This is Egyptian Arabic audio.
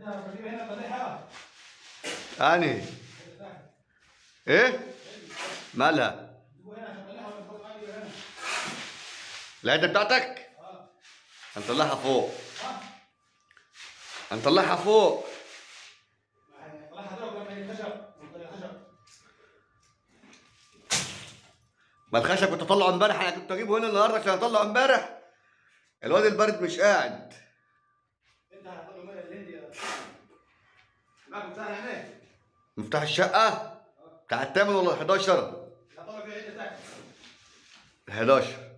بجيب هنا طلعها انهي ايه مالها جيبوا هنا عشان طلعها ولا فوق عادي هنا العده بتاعتك اه هنطلعها فوق اه هنطلعها فوق طلعها دلوقتي لما هي خشب طلع خشب ما الخشب كنت اطلعه امبارح انا كنت اجيبه هنا النهارده عشان اطلعه امبارح الواد البارد مش قاعد انت هتطلع ميه الهندي معكم ساعه هناك مفتاح الشقه بتاع الثامن ولا ال 11 هطلع فيها عده تحت 11